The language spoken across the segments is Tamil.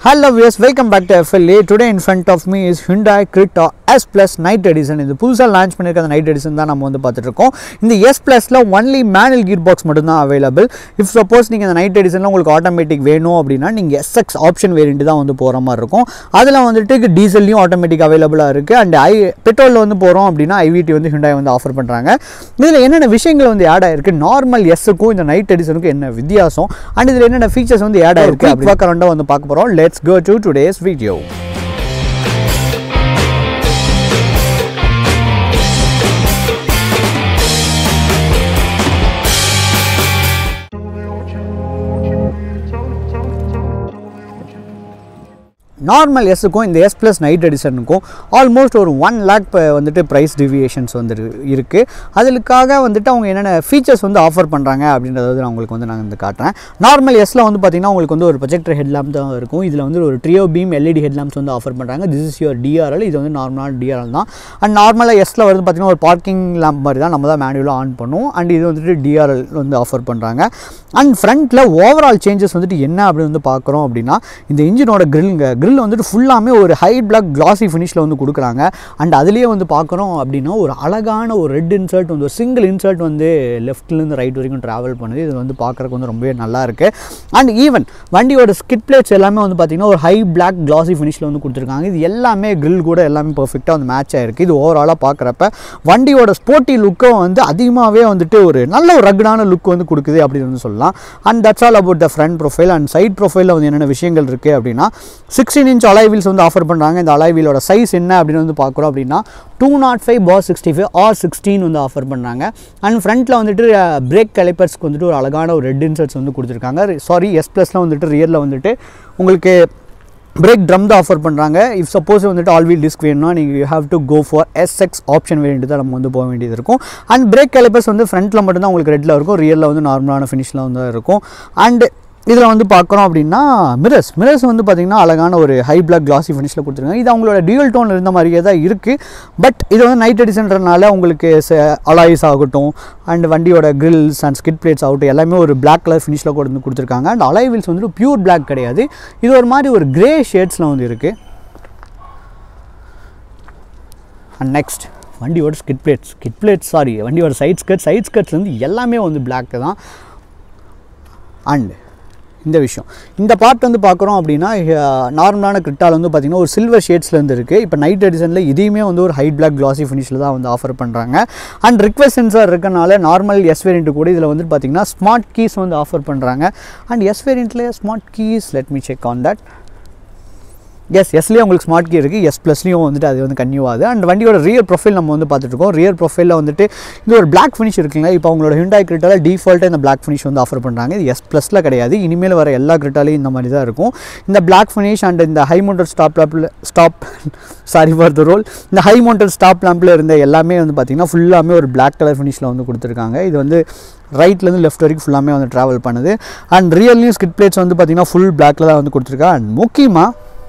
Hello viewers, welcome back to FLA. Today in front of me is Hyundai Creta S Plus Night Edition. இது புதுசாக லான்ச் பண்ணியிருக்க அந்த நைட் எடிஷன் தான் நம்ம வந்து பார்த்துட்டு இருக்கோம் இந்த எஸ் ப்ளஸில் ஒன்லி மேனுவல் கீர் பாக்ஸ் மட்டும்தான் அவைலபிள் இஃப் சப்போஸ் நீங்கள் இந்த நைட் எடிஷனில் உங்களுக்கு ஆட்டோமேட்டிக் வேணும் அப்படின்னா நீங்கள் எஸ்எக்ஸ் ஆப்ஷன் வேரியண்ட் தான் வந்து போகிற மாதிரி இருக்கும் அதில் வந்துட்டு டீசல்லையும் ஆட்டோமேட்டிக் அவைலபிளாக இருக்குது அண்ட் ஐ பெட்ரோலில் வந்து போகிறோம் அப்படின்னா ஐவிடி வந்து Hyundai வந்து ஆஃபர் பண்ணுறாங்க இதில் என்னென்ன விஷயங்கள் வந்து ஆட் ஆயிருக்கு நார்மல் எஸ்ஸுக்கும் இந்த நைட் எடிஷனுக்கும் என்ன வித்தியாசம் அண்ட் இதில் என்னென்ன ஃபீச்சர்ஸ் வந்து ஆட் ஆயிருக்கு அப்படி பார்க்க வந்து பார்க்க போகிறோம் let's go to today's video normal எஸ்ஸுக்கும் இந்த எஸ் ப்ளஸ் நைட் எடிஷனுக்கும் ஆல்மோஸ்ட் ஒரு ஒன் லேக் வந்துட்டு ப்ரைஸ் டிவியேஷன்ஸ் வந்து இருக்குது அதுக்காக வந்துட்டு அவங்க என்னென்ன ஃபீச்சர்ஸ் வந்து ஆஃபர் பண்ணுறாங்க அப்படின்றத வந்து நான் உங்களுக்கு வந்து நான் வந்து காட்டுறேன் நார்மல் எஸ்ஸில் வந்து பார்த்திங்கன்னா உங்களுக்கு வந்து ஒரு ப்ரொஜெக்டர் ஹெட்லாம்ப் தான் இருக்கும் இதில் வந்து ஒரு ட்ரியோ பீம் எல்இடி ஹெட்லாம்ப்ஸ் வந்து ஆஃபர் பண்ணுறாங்க திஸ் இஸ் யுவர் டிஆர்எல் இது வந்து நார்மலான டிஆர்எல் தான் அண்ட் நார்மலாக எஸ்ஸில் வந்து பார்த்திங்கன்னா ஒரு பார்க்கிங் லேம்ப் மாதிரி தான் நம்ம தான் மேனுவலாக ஆன் பண்ணுவோம் அண்ட் இது வந்துட்டு டிஆர்எல் வந்து ஆஃபர் பண்ணுறாங்க அண்ட் ஃப்ரண்ட்டில் ஓவரால் சேஞ்சஸ் வந்துட்டு என்ன அப்படின்னு வந்து பார்க்குறோம் அப்படின்னா இந்த இன்ஜினோட கிரில்ங்க grill வந்துட்டு ஃபுல்லாமே ஒரு ஹை பிளாக் கிளாசி ஃபினிஷில் வந்து கொடுக்குறாங்க அண்ட் அதுலேயே வந்து பார்க்குறோம் அப்படின்னா ஒரு அழகான ஒரு ரெட் இன்சர்ட் வந்து ஒரு சிங்கிள் இன்சர்ட் வந்து லெஃப்ட்லேருந்து ரைட் வரைக்கும் ட்ராவல் பண்ணுது இது வந்து பார்க்குறக்கு வந்து ரொம்பவே நல்லா இருக்குது அண்ட் ஈவன் வண்டியோட ஸ்கிட் பிளேட்ஸ் எல்லாமே வந்து பார்த்திங்கன்னா ஒரு ஹை பிளாக் கிளாசி ஃபினிஷில் வந்து கொடுத்துருக்காங்க இது எல்லாமே grill கூட எல்லாமே பர்ஃபெக்டாக வந்து மேட்ச் ஆகிருக்கு இது ஓவராலாக பார்க்குறப்ப வண்டியோட ஸ்போர்ட்டி லுக்கும் வந்து அதிகமாகவே வந்துட்டு ஒரு நல்ல ஒரு ரக்டான லுக் வந்து கொடுக்குது அப்படின்னு வந்து சொல்லலாம் and that's all about the front profile and side ப்ரொஃபைலில் வந்து என்னென்ன விஷயங்கள் இருக்குது அப்படின்னா சிக்ஸ்டீன் இன்ச் அலாய் வீல்ஸ் வந்து ஆஃபர் பண்ணுறாங்க இந்த அலாய் வீலோட சைஸ் என்ன அப்படின்னு வந்து பார்க்குறோம் அப்படின்னா two naught five bar sixty five R sixteen வந்து ஆஃபர் பண்ணுறாங்க அண்ட் ஃப்ரண்ட்டில் வந்துட்டு பிரேக் கலைப்பர்ஸ்க்கு வந்துட்டு ஒரு அழகான ஒரு ரெட் இன்சர்ட்ஸ் வந்து கொடுத்துருக்காங்க சாரி எஸ் ப்ளஸில் வந்துட்டு ரியரில் வந்துட்டு உங்களுக்கு பிரேக் ட்ரம் தான் ஆஃபர் பண்ணுறாங்க இஃப் சப்போஸ் வந்துட்டு ஆல் வீல் டிஸ்க் வேணும்னா நீங்கள் you have to go for SX option வேண்டியது தான் நம்ம வந்து போக வேண்டியது இருக்கும் அண்ட் பிரேக் கலைப்பர்ஸ் வந்து ஃப்ரண்ட்டில் மட்டும்தான் உங்களுக்கு ரெட்டில் இருக்கும் ரியலில் வந்து நார்மலான ஃபினிஷில் வந்து இருக்கும் அண்ட் இதில் வந்து பார்க்குறோம் அப்படின்னா மிரர்ஸ் மிரர்ஸ் வந்து பார்த்திங்கன்னா அழகான ஒரு ஹை பிளாக் கிளாசி ஃபினிஷில் கொடுத்துருக்காங்க இது அவங்களோட டியூல் டோன் இருந்த மாதிரியே தான் இருக்குது பட் இது வந்து நைட் எடிஷன்றனால உங்களுக்கு அலாய்ஸ் ஆகட்டும் அண்ட் வண்டியோட கிரில்ஸ் அண்ட் ஸ்கிட் பிளேட்ஸ் ஆகட்டும் எல்லாமே ஒரு பிளாக் கலர் ஃபினிஷில் கொண்டு வந்து கொடுத்துருக்காங்க அண்ட் அலாய் வீல்ஸ் வந்துட்டு பியூர் பிளாக் கிடையாது இது ஒரு மாதிரி ஒரு கிரே ஷேட்ஸில் வந்து இருக்குது அண்ட் நெக்ஸ்ட் வண்டியோட skid plates skid plates sorry வண்டியோட சைட் ஸ்கர்ட் சைட் ஸ்கர்ட்ஸ்லேருந்து எல்லாமே வந்து பிளாக் தான் அண்ட் இந்த விஷயம் இந்த பார்ட் வந்து பார்க்குறோம் அப்படின்னா நார்மலான கிரிட்டால் வந்து பார்த்திங்கன்னா ஒரு சில்வர் ஷேட்ஸ்லேருந்து இருக்குது இப்போ நைட் எடிஷனில் இதையுமே வந்து ஒரு ஹைட் பிளாக் கிளாசி ஃபினிஷில் தான் வந்து ஆஃபர் பண்ணுறாங்க அண்ட் ரிக்வெஸ்ட் சென்சார் இருக்கனால நார்மல் எஸ் வேரியண்ட்டு கூட இதில் வந்து பார்த்திங்கன்னா ஸ்மார்ட் கீஸ் வந்து ஆஃபர் பண்ணுறாங்க அண்ட் எஸ் வேரியண்ட்டில் smart keys let me check on that S எஸ்லேயும் உங்களுக்கு ஸ்மார்ட் கீ இருக்குது எஸ் ப்ளஸ்லேயும் வந்துட்டு அது வந்து கன்யூ ஆகுது அண்ட் வண்டியோட ரியர் ப்ரொஃபைல் நம்ம வந்து பார்த்துட்ருக்கோம் ரியர் ப்ரொஃபைலில் வந்துட்டு இது ஒரு பிளாக் ஃபினிஷ் இருக்குங்க இப்போ அவங்களோட ஹிண்டாய் கிரிட்டால டிஃபால்ட்டாக இந்த பிளாக் ஃபினிஷ் வந்து ஆஃபர் பண்ணுறாங்க இது எஸ் ப்ளஸில் கிடையாது இனிமேல் வர எல்லா கிரிட்டாலையும் இந்த மாதிரி தான் இருக்கும் இந்த பிளாக் ஃபினிஷ் அண்ட் இந்த ஹை மவுண்டட் ஸ்டாப் லேம்பில் stop sorry for the role இந்த ஹை மவுண்டட் ஸ்டாப் லேம்பில் இருந்த எல்லாமே வந்து பார்த்திங்கன்னா ஃபுல்லாமே ஒரு பிளாக் கலர் ஃபினிஷில் வந்து கொடுத்துருக்காங்க இது வந்து ரைட்லேருந்து லெஃப்ட் வரைக்கும் ஃபுல்லாமே வந்து ட்ராவல் பண்ணுது அண்ட் ரியல்லையும் ஸ்கிட் பிளேட்ஸ் வந்து பார்த்திங்கன்னா ஃபுல் பிளாக்கில் தான் வந்து கொடுத்துருக்கா அண்ட் முக்கியமாக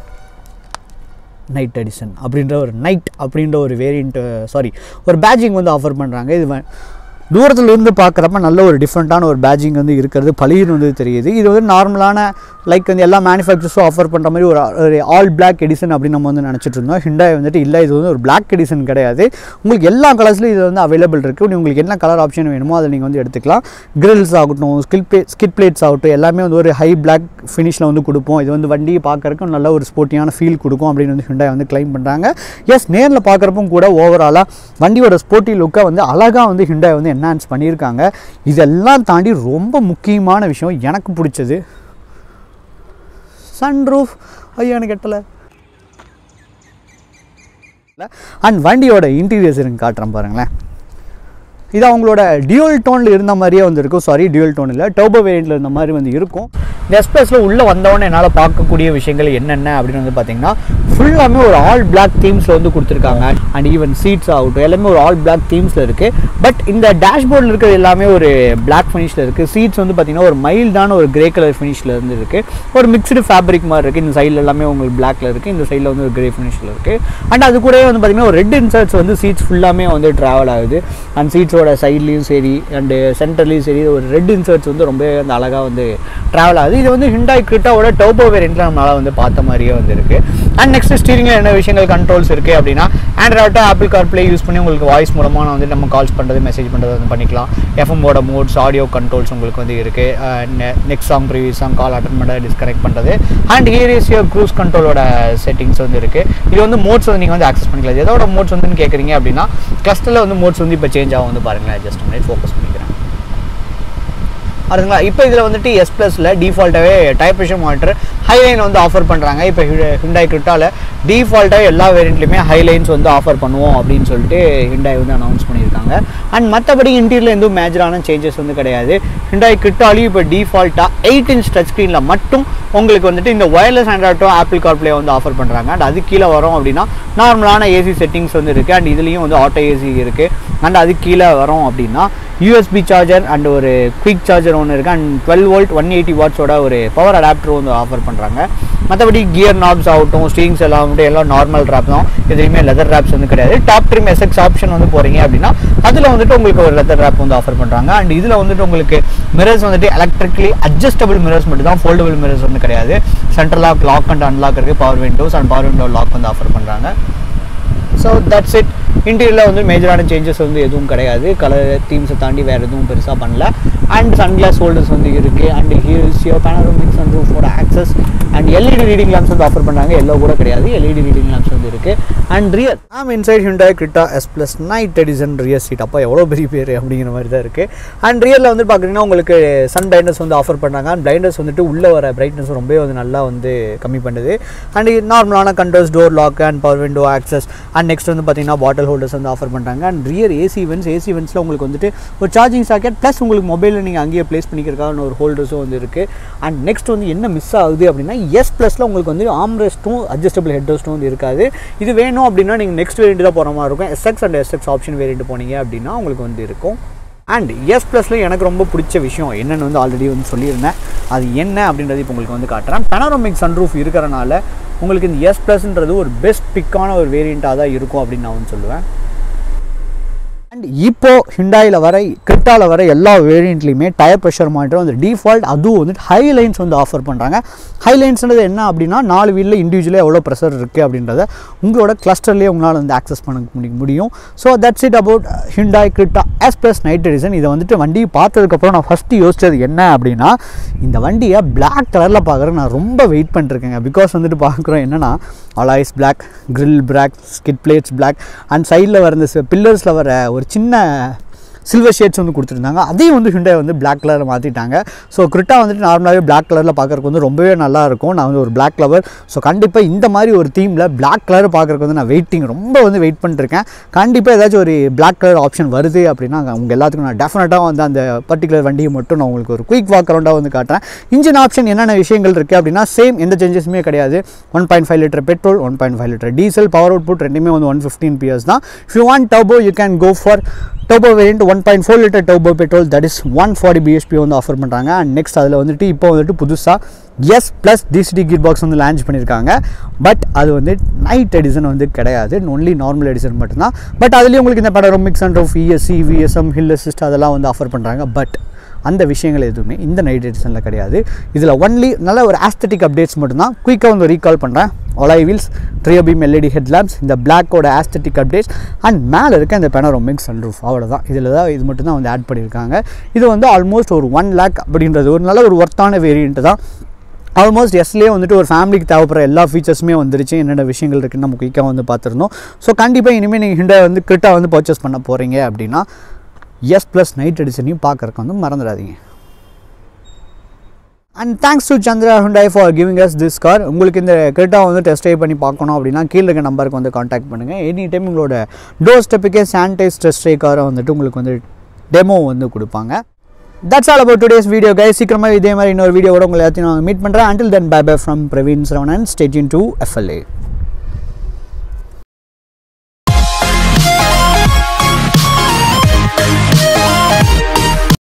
நைட் எடிஷன் அப்படின்ற ஒரு நைட் அப்படின்ற ஒரு வேரியண்ட்டு சாரி ஒரு பேட்சிங் வந்து ஆஃபர் பண்ணுறாங்க இது வ- தூரத்துல இருந்து பார்க்குறப்ப நல்ல ஒரு டிஃப்ரெண்ட்டான ஒரு பேட்சிங் வந்து இருக்கிறது பளிர்னு வந்து தெரியுது இது வந்து நார்மலான லைக் வந்து எல்லா மேனுஃபேக்சர்ஸும் ஆஃபர் பண்ணுற மாதிரி ஒரு ஒரு ஆல் பிளாக் எடிஷன் அப்படின்னு நம்ம வந்து நினச்சிட்டு இருந்தோம் ஹிண்டாய் வந்துட்டு இல்லை இது வந்து ஒரு பிளாக் எடிஷன் கிடையாது உங்களுக்கு எல்லா கலர்ஸ்லையும் இது வந்து அவைலபிள் இருக்குது உங்களுக்கு என்ன கலர் ஆப்ஷன் வேணுமோ அதை நீங்கள் வந்து எடுத்துக்கலாம் கிரில்ஸ் ஆகட்டும் ஸ்கில் பிளே ஸ்கிட் பிளேட்ஸ் ஆகட்டும் எல்லாமே வந்து ஒரு ஹை பிளாக் ஃபினிஷில் வந்து கொடுப்போம் இது வந்து வண்டியை பார்க்குறக்கும் நல்ல ஒரு ஸ்போர்ட்டியான ஃபீல் கொடுக்கும் அப்படின்னு வந்து ஹிண்டாய் வந்து கிளைம் பண்ணுறாங்க எஸ் நேரில் பார்க்குறப்பும் கூட ஓவராலாக வண்டியோட ஸ்போர்ட்டி லுக்கை வந்து அழகாக வந்து ஹிண்டாய் வந்து என்ஹான்ஸ் பண்ணியிருக்காங்க இதெல்லாம் தாண்டி ரொம்ப முக்கியமான விஷயம் எனக்கு பிடிச்சது சன்ரூஃப் ஐயோ எனக்கு எட்டலை அண்ட் வண்டியோட இன்டீரியர்ஸ் எனக்கு காட்டுறேன் பாருங்களேன் இது அவங்களோட டியூல் டோனில் இருந்த மாதிரியே வந்து இருக்கும் சாரி டியூல் டோன் இல்லை டர்போ வேரியண்ட்டில் இருந்த மாதிரி வந்து இருக்கும் இந்த எக்ஸ்பிரஸில் உள்ளே வந்தவொடனே என்னால் பார்க்கக்கூடிய விஷயங்கள் என்னென்ன அப்படின்னு வந்து பார்த்தீங்கன்னா ஃபுல்லாமே ஒரு ஆல் பிளாக் தீம்ஸில் வந்து கொடுத்துருக்காங்க அண்ட் ஈவன் சீட்ஸ் ஆகட்டும் எல்லாமே ஒரு ஆல் பிளாக் தீம்ஸில் இருக்குது பட் இந்த டேஷ்போர்டில் இருக்கிறது எல்லாமே ஒரு பிளாக் ஃபினிஷில் இருக்குது சீட்ஸ் வந்து பார்த்தீங்கன்னா ஒரு மைல்டான ஒரு கிரே கலர் ஃபினிஷில் இருந்து இருக்குது ஒரு மிக்ஸ்டு ஃபேப்ரிக் மாதிரி இருக்குது இந்த சைடில் எல்லாமே உங்களுக்கு பிளாக்ல இருக்குது இந்த சைடில் வந்து ஒரு கிரே ஃபினிஷில் இருக்குது அண்ட் அது கூடவே வந்து பார்த்தீங்கன்னா ஒரு ரெட் இன்சர்ட்ஸ் வந்து சீட்ஸ் ஃபுல்லாமே வந்து ட்ராவல் ஆகுது அண்ட் சீட்ஸோட சைட்லேயும் சரி அண்டு சென்டர்லேயும் சரி ஒரு ரெட் இன்சர்ட்ஸ் வந்து ரொம்ப அந்த அழகாக வந்து ட்ராவல் ஆகுது கிடையாது இது வந்து ஹிண்டாய் கிரிட்டாவோட டர்போ வேரியண்ட்டில் நம்மளால் வந்து பார்த்த மாதிரியே வந்து இருக்குது அண்ட் நெக்ஸ்ட் ஸ்டீரிங்கில் என்ன விஷயங்கள் கண்ட்ரோல்ஸ் இருக்குது அப்படின்னா ஆண்ட்ராய்டோ ஆப்பிள் கார்ப்ளே யூஸ் பண்ணி உங்களுக்கு வாய்ஸ் மூலமாக நான் வந்து நம்ம கால்ஸ் பண்ணுறது மெசேஜ் பண்ணுறது வந்து பண்ணிக்கலாம் எஃப்எம்மோட மோட்ஸ் ஆடியோ கண்ட்ரோல்ஸ் உங்களுக்கு வந்து இருக்குது next song previous song call attend பண்ண டிஸ்கனெக்ட் பண்ணுறது and here is your cruise கண்ட்ரோலோட செட்டிங்ஸ் வந்து இருக்குது இது வந்து மோட்ஸ் வந்து நீங்கள் வந்து ஆக்சஸ் பண்ணிக்கலாம் இது எதோட மோட்ஸ் வந்து கேட்குறீங்க அப்படின்னா கிளஸ்டரில் வந்து மோட்ஸ் வந்து இப்போ சேஞ்ச் ஆகும் வந்து பாருங்களேன் ஜஸ்ட் மினிட் ஃபோக்கஸ் பண்ணிக்கிறேன் அதுங்களா இப்போ இதில் வந்துட்டு எஸ் ப்ளஸில் டிஃபால்ட்டாகவே டயர் ப்ரெஷர் மானிட்டர் ஹைலைன் வந்து ஆஃபர் பண்ணுறாங்க இப்போ ஹிண்டாய் கிரிட்டாவில் டிஃபால்ட்டாக எல்லா வேரியண்ட்லையுமே ஹைலைன்ஸ் வந்து ஆஃபர் பண்ணுவோம் அப்படின்னு சொல்லிட்டு ஹிண்டாய் வந்து அனௌன்ஸ் பண்ணியிருக்காங்க அண்ட் மற்றபடி இன்டீரியரில் எதுவும் மேஜரான சேஞ்சஸ் வந்து கிடையாது ஹிண்டாய் கிரிட்டாலையும் இப்போ டிஃபால்ட்டாக எயிட் இன்ச் டச் ஸ்க்ரீனில் மட்டும் உங்களுக்கு வந்துட்டு இந்த ஒயர்லெஸ் ஆண்ட்ராய்டோ ஆப்பிள் கார்ப்ளே வந்து ஆஃபர் பண்ணுறாங்க அண்ட் அது கீழே வரும் அப்படின்னா நார்மலான ஏசி செட்டிங்ஸ் வந்து இருக்குது அண்ட் இதுலேயும் வந்து ஆட்டோ ஏசி இருக்குது அண்ட் அது கீழே வரும் அப்படின்னா யூஎஸ்பி சார்ஜர் அண்ட் ஒரு குயிக் சார்ஜர் ஒன்று இருக்குது and twelve volt one eighty வாட்ஸோட ஒரு பவர் அடாப்டர் வந்து ஆஃபர் பண்ணுறாங்க மற்றபடி கியர் நாப்ஸ் ஆகட்டும் ஸ்டீரிங்ஸ் எல்லாம் வந்து எல்லாம் நார்மல் ரேப் தான் எதுலையுமே லெதர் ரேப்ஸ் வந்து கிடையாது டாப் ட்ரிம் எஸ்எக்ஸ் ஆப்ஷன் வந்து போகிறீங்க அப்படின்னா அதில் வந்துட்டு உங்களுக்கு ஒரு லெதர் ரேப் வந்து ஆஃபர் பண்ணுறாங்க அண்ட் இதில் வந்துட்டு உங்களுக்கு மிரர்ஸ் வந்துட்டு எலக்ட்ரிக்கலி அட்ஜஸ்டபிள் மிரர்ஸ் மட்டும் தான் ஃபோல்டபிள் மிரர்ஸ் வந்து கிடையாது central lock lock and unlock இருக்குது power windows and power window lock வந்து ஆஃபர் பண்ணுறாங்க ஸோ தட்ஸ் இட் இன்டீரியரில் வந்து மேஜரான சேஞ்சஸ் வந்து எதுவும் கிடையாது கலர் தீம்ஸை தாண்டி வேறு எதுவும் பெருசாக பண்ணல அண்ட் சன்கிளாஸ் ஹோல்டர்ஸ் வந்து இருக்குது and here's your panoramic sun ரூஃபோட access and LED reading lamps வந்து ஆஃபர் பண்ணுறாங்க எல்லோ கூட கிடையாது எல்இடி ரீடிங் லேம்ப்ஸ் வந்து இருக்குது அண்ட் ரியர் ஆம் inside Hyundai Creta S plus night edition rear seat அப்போ எவ்வளோ பெரிய பேர் அப்படிங்கிற மாதிரி தான் இருக்குது அண்ட் ரியரில் வந்து பார்க்குறீங்கன்னா உங்களுக்கு சன் பிரைட்னஸ் வந்து ஆஃபர் பண்ணுறாங்க அண்ட் பிரைட்னஸ் வந்துட்டு உள்ளே வர பிரைட்னஸ் ரொம்பவே வந்து நல்லா வந்து கம்மி பண்ணுது அண்ட் நார்மலான controls door lock and power window access and next வந்து பார்த்தீங்கன்னா பாட்டில் ஹோல்டர்ஸ் வந்து ஆஃபர் பண்ணுறாங்க and rear AC vents AC இவெண்ட்ஸில் உங்களுக்கு வந்துட்டு ஒரு சார்ஜிங் சாக்கெட் ப்ளஸ் உங்களுக்கு மொபைலில் நீங்கள் அங்கேயே ப்ளேஸ் பண்ணிக்கிறதுக்கான ஒரு ஹோல்டர்ஸும் வந்து இருக்குது அண்ட் நெக்ஸ்ட் வந்து என்ன மிஸ் ஆகுது அப்படின்னா எஸ் ப்ளஸில் உங்களுக்கு வந்து ஆம்ரெஸ்ட்டும் அட்ஜஸ்டபிள் ஹெட் ரெஸ்ட்டும் வந்து இருக்காது இது வேணும் அப்படின்னா நீங்கள் நெக்ஸ்ட் வேரியண்ட் தான் போகிற மாதிரி இருக்கும் SX and SX option variant போனீங்க அப்படின்னா உங்களுக்கு வந்து இருக்கும் அண்ட் எஸ் ப்ளஸில் எனக்கு ரொம்ப பிடிச்ச விஷயம் என்னென்னு வந்து ஆல்ரெடி வந்து சொல்லியிருந்தேன் அது என்ன அப்படின்றது இப்போ உங்களுக்கு வந்து காட்டுறேன் பெனாரோமிக் சன்ரூஃப் இருக்கிறனால உங்களுக்கு இந்த எஸ் ப்ளஸ்ன்றது ஒரு பெஸ்ட் பிக்கான ஒரு வேரியண்ட்டாக தான் இருக்கும் அப்படின்னு நான் வந்து சொல்லுவேன் அண்ட் இப்போ ஹிண்டாயில் வர கிரிட்டாவில் வர எல்லா வேரியண்ட்லையுமே டயர் ப்ரெஷர் மானிட்டர் வந்து டிஃபால்ட் அதுவும் வந்துட்டு ஹை லைன்ஸ் வந்து ஆஃபர் பண்ணுறாங்க ஹை லைன்ஸ்ன்றது என்ன அப்படின்னா நாலு வீலில் இண்டிவிஜுவலாக எவ்வளோ ப்ரெஷர் இருக்குது அப்படின்றத உங்களோட கிளஸ்டர்லேயே உங்களால் வந்து ஆக்சஸ் பண்ண முடி- முடியும் so that's it about Hyundai Creta S plus night edition இதை வந்துட்டு வண்டி பார்த்ததுக்கப்புறம் நான் ஃபஸ்ட்டு யோசிச்சது என்ன அப்படின்னா இந்த வண்டியை Black கலரில் பார்க்குறேன் நான் ரொம்ப வெயிட் பண்ணிருக்கேங்க பிகாஸ் வந்துட்டு பார்க்குறோம் என்னென்னா alloys Black grill black skid plates Black and சைடில் வர இந்த பில்லர்ஸில் வர ஒரு சின்ன சில்வர் ஷேட்ஸ் வந்து கொடுத்துருந்தாங்க அதையும் வந்து ஹிண்டாய் வந்து Black கலரில் மாற்றிட்டாங்க ஸோ கிரிட்டா வந்துட்டு நார்மலாகவே Black கலரில் பார்க்குறதுக்கு வந்து ரொம்பவே நல்லா இருக்கும் நான் வந்து ஒரு Black லவர் ஸோ கண்டிப்பாக இந்த மாதிரி ஒரு தீமில் Black கலர் பார்க்குறதுக்கு வந்து நான் வெயிட்டிங் ரொம்ப வந்து வெயிட் பண்ணிருக்கேன் கண்டிப்பாக ஏதாச்சும் ஒரு Black கலர் ஆப்ஷன் வருது அப்படின்னா உங்கள் எல்லாத்துக்கும் நான் டெஃபினட்டாக வந்து அந்த பர்டிகுலர் வண்டியை மட்டும் நான் உங்களுக்கு ஒரு குயிக் வாக் அரௌண்டாக வந்து காட்டுறேன் இன்ஜின் ஆப்ஷன் என்னென்ன விஷயங்கள் இருக்குது அப்படின்னா சேம் எந்த சேஞ்சஸுமே கிடையாது one point five litre petrol one point five litre diesel power output ரெண்டுமே வந்து ஒன் ஃபிஃப்டீன் பிஎஸ் தான் if you want turbo you can go for turbo variant one point four litre turbo petrol that is one forty PSP வந்து ஆஃபர் பண்ணுறாங்க அண்ட் நெக்ஸ்ட் அதில் வந்துட்டு இப்போ வந்துட்டு புதுசாக S plus DCT gear box வந்து லான்ச் பண்ணியிருக்காங்க பட் அது வந்து நைட் எடிசன் வந்து கிடையாது ஒன்லி நார்மல் எடிசன் மட்டும்தான் பட் அதுலேயும் உங்களுக்கு இந்த படம் மிக்ஸ் and off ESC VSM hill assist அதெல்லாம் வந்து ஆஃபர் பண்ணுறாங்க பட் அந்த விஷயங்கள் எதுவுமே இந்த நைட் எடிஷனில் கிடையாது இதில் ஒன்லி நல்ல ஒரு ஆஸ்தட்டிக் அப்டேட்ஸ் மட்டும்தான் குயிக்காக வந்து ரீகால் பண்ணுறேன் alloy wheels trio beam LED headlamps இந்த பிளாக்கோட ஆஸ்தட்டிக் அப்டேட்ஸ் அண்ட் மேலே இருக்க இந்த பெனரோமிக் சன்ரூஃப் அவ்வளோதான் இதில் தான் இது மட்டும் தான் வந்து ஆட் பண்ணியிருக்காங்க இது வந்து ஆல்மோஸ்ட் ஒரு ஒன் லேக் அப்படின்றது ஒரு நல்ல ஒரு ஒர்த்தான வேரியண்ட்டு தான் ஆல்மோஸ்ட் எஸ்லேயே வந்துட்டு ஒரு ஃபேமிலிக்கு தேவைப்படுற எல்லா ஃபீச்சர்ஸுமே வந்துருச்சு என்னென்ன விஷயங்கள் இருக்குன்னு நம்ம குயிக்காக வந்து பார்த்துருந்தோம் ஸோ கண்டிப்பாக இனிமேல் நீங்கள் ஹிண்டை வந்து கிரிட்டா வந்து பர்ச்சேஸ் பண்ண போகிறீங்க அப்படின்னா எஸ் ப்ளஸ் நைட் எடிஷனையும் பார்க்குறக்கு வந்து மறந்துடாதீங்க and thanks to Chandra Hyundai for giving us this car உங்களுக்கு இந்த கிரெட்டா வந்து டெஸ்ட் ட்ரைவ் பண்ணி பார்க்கணும் அப்படின்னா கீழே இருக்க நம்பருக்கு வந்து காண்டாக்ட் பண்ணுங்கள் எனி டைம் உங்களோட டோர் ஸ்டெப்புக்கே சானிடைஸ் டெஸ்ட் ட்ரை காரை வந்துட்டு உங்களுக்கு வந்து டெமோ வந்து கொடுப்பாங்க that's all about today's video guys சீக்கிரமாக இதே மாதிரி இன்னொரு வீடியோவோட உங்களை எல்லாத்தையும் நான் மீட் பண்ணுறேன் until then bye bye from Praveen Saravanan stay tuned to FLA